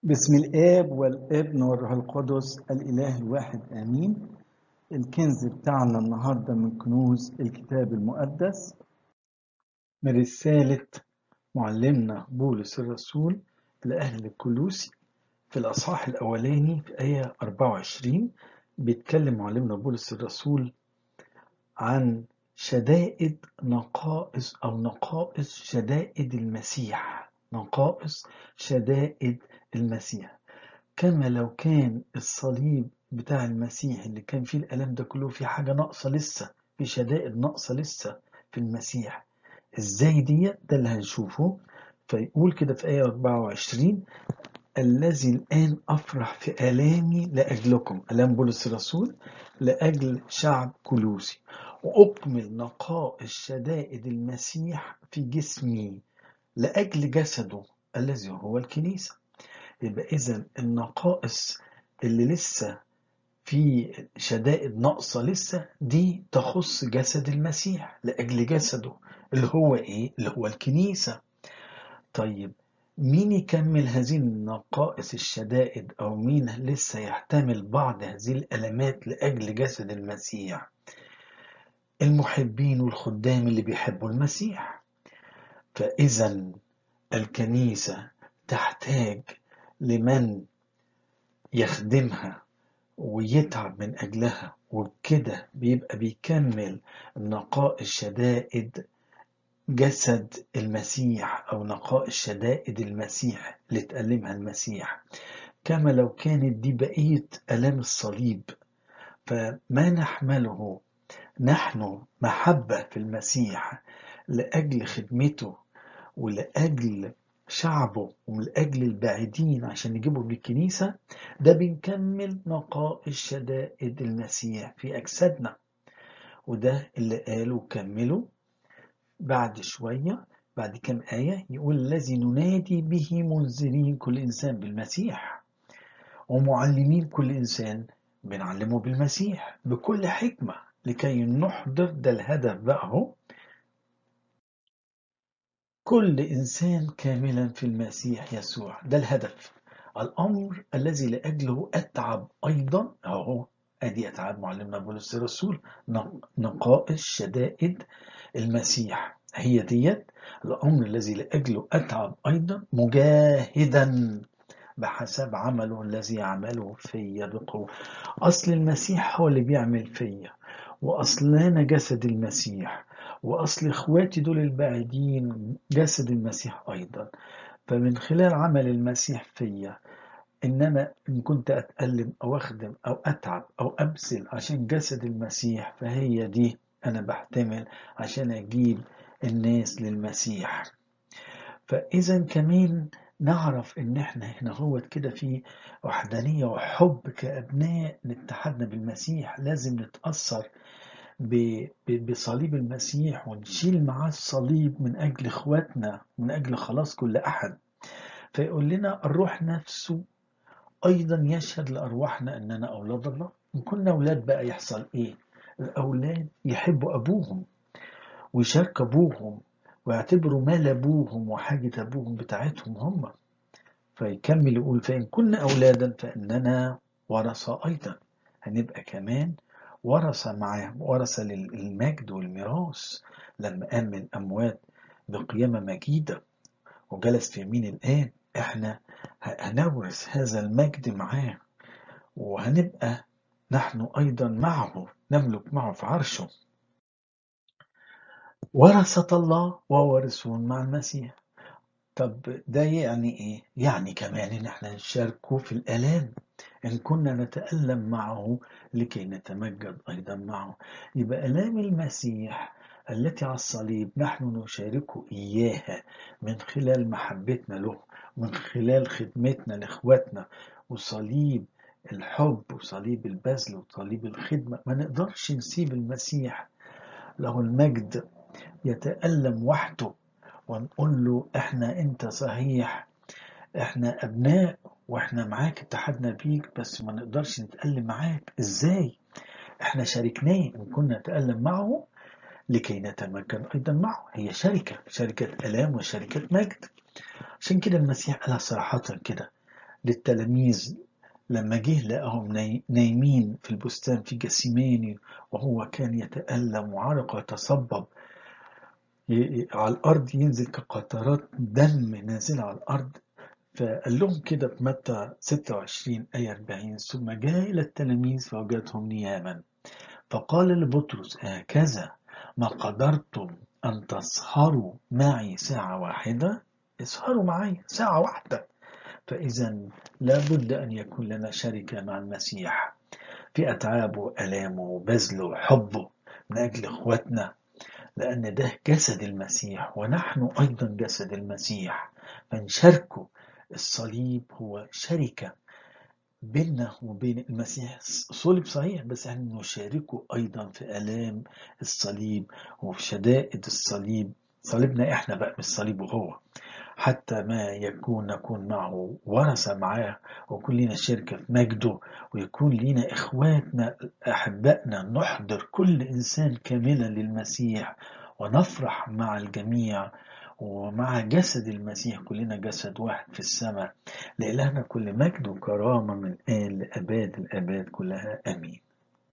بسم الآب والابن والروح القدس الإله الواحد آمين الكنز بتاعنا النهاردة من كنوز الكتاب المقدس من رسالة معلمنا بولس الرسول لأهل كلوسي في الأصحاح الأولاني في آية 24 بيتكلم معلمنا بولس الرسول عن شدائد نقائص أو نقائص شدائد المسيح نقائص شدائد المسيح كما لو كان الصليب بتاع المسيح اللي كان فيه الألم ده كله في حاجة ناقصة لسه في شدائد ناقصة لسه في المسيح ازاي دي ده اللي هنشوفه فيقول كده في آية 24 الذي الآن أفرح في آلامي لأجلكم ألام بولس الرسول لأجل شعب كلوسي وأكمل نقائص شدائد المسيح في جسمي لأجل جسده الذي هو الكنيسة يبقى إذا النقائص اللي لسه في شدائد ناقصة لسه دي تخص جسد المسيح لأجل جسده اللي هو إيه؟ اللي هو الكنيسة طيب مين يكمل هذه النقائص الشدائد أو مين لسه يحتمل بعض هذه الألمات لأجل جسد المسيح المحبين والخدام اللي بيحبوا المسيح فإذا الكنيسة تحتاج لمن يخدمها ويتعب من أجلها وبكده بيبقى بيكمل نقائص شدائد جسد المسيح أو نقائص شدائد المسيح اللي تألمها المسيح كما لو كانت دي بقية ألام الصليب فما نحمله نحن محبة في المسيح لأجل خدمته ولأجل شعبه ولأجل البعيدين عشان نجيبهم للكنيسة ده بنكمل نقائص شدائد المسيح في أجسادنا وده اللي قاله وكمله بعد شوية بعد كم آية يقول الذي ننادي به منذرين كل إنسان بالمسيح ومعلمين كل إنسان بنعلمه بالمسيح بكل حكمة لكي نحضر ده الهدف بقى هو كل إنسان كاملا في المسيح يسوع ده الهدف الأمر الذي لأجله أتعب أيضا أهو أدي أتعب معلمنا بولس الرسول نقائص شدائد المسيح هي ديت الأمر الذي لأجله أتعب أيضا مجاهدا بحسب عمله الذي يعمله في بقوة أصل المسيح هو اللي بيعمل فيا وأصل أنا جسد المسيح وأصل إخواتي دول البعيدين جسد المسيح أيضا فمن خلال عمل المسيح فيا إنما إن كنت أتألم أو أخدم أو أتعب أو أبذل عشان جسد المسيح فهي دي أنا بحتمل عشان أجيب الناس للمسيح فإذا كمان نعرف إن إحنا هنا هو كده في وحدانية وحب كأبناء لاتحادنا بالمسيح لازم نتأثر بصليب المسيح ونشيل معاه الصليب من أجل إخواتنا من أجل خلاص كل أحد فيقول لنا الروح نفسه أيضا يشهد لأرواحنا أننا أولاد الله إن كنا أولاد بقى يحصل إيه الأولاد يحبوا أبوهم ويشارك أبوهم ويعتبروا مال أبوهم وحاجة أبوهم بتاعتهم هم فيكمل يقول فإن كنا أولادا فإننا ورثة أيضا هنبقى كمان ورثة معاه ورثة للمجد والميراث لما قام من الأموات بقيامة مجيدة وجلس في يمين الآن احنا هنورث هذا المجد معاه وهنبقى نحن أيضا معه نملك معه في عرشه ورثة الله ووارثون مع المسيح طب ده يعني ايه؟ يعني كمان ان احنا نشاركه في الآلام إن كنا نتألم معه لكي نتمجد أيضا معه يبقى آلام المسيح التي على الصليب نحن نشاركه إياها من خلال محبتنا له من خلال خدمتنا لإخواتنا وصليب الحب وصليب البذل وصليب الخدمة ما نقدرش نسيب المسيح له المجد يتألم وحده ونقول له احنا انت صحيح احنا ابناء واحنا معاك اتحدنا بيك بس ما نقدرش نتألم معاك ازاي احنا شاركناه ان كنا نتألم معه لكي نتمكن ايضا معه هي شركة شركة الام وشركة مجد عشان كده المسيح قالها صراحة كده للتلاميذ لما جه لقاهم نايمين في البستان في جسيماني وهو كان يتألم وعرق يتصبب على الأرض ينزل كقطرات دم نازلة على الأرض فقال لهم كده في متى 26 آية 40 ثم جاء إلى التلاميذ فوجدهم نياما فقال لبطرس هكذا ما قدرتم أن تسهروا معي ساعة واحدة اسهروا معي ساعة واحدة فإذا لابد أن يكون لنا شركة مع المسيح في أتعابه وألامه وبذله وحبه من أجل إخواتنا لأن ده جسد المسيح ونحن أيضا جسد المسيح فنشاركه الصليب هو شركة بيننا وبين المسيح صلب صحيح بس احنا نشاركه أيضا في آلام الصليب وفي شدائد الصليب صليبنا احنا بقى مش صليبه هو حتى ما يكون نكون معه ورثة معاه ويكون لنا شركة في مجده ويكون لنا إخواتنا أحبائنا نحضر كل إنسان كاملا للمسيح ونفرح مع الجميع ومع جسد المسيح كلنا جسد واحد في السماء لإلهنا كل مجد وكرامة من آل لأباد الآباد كلها آمين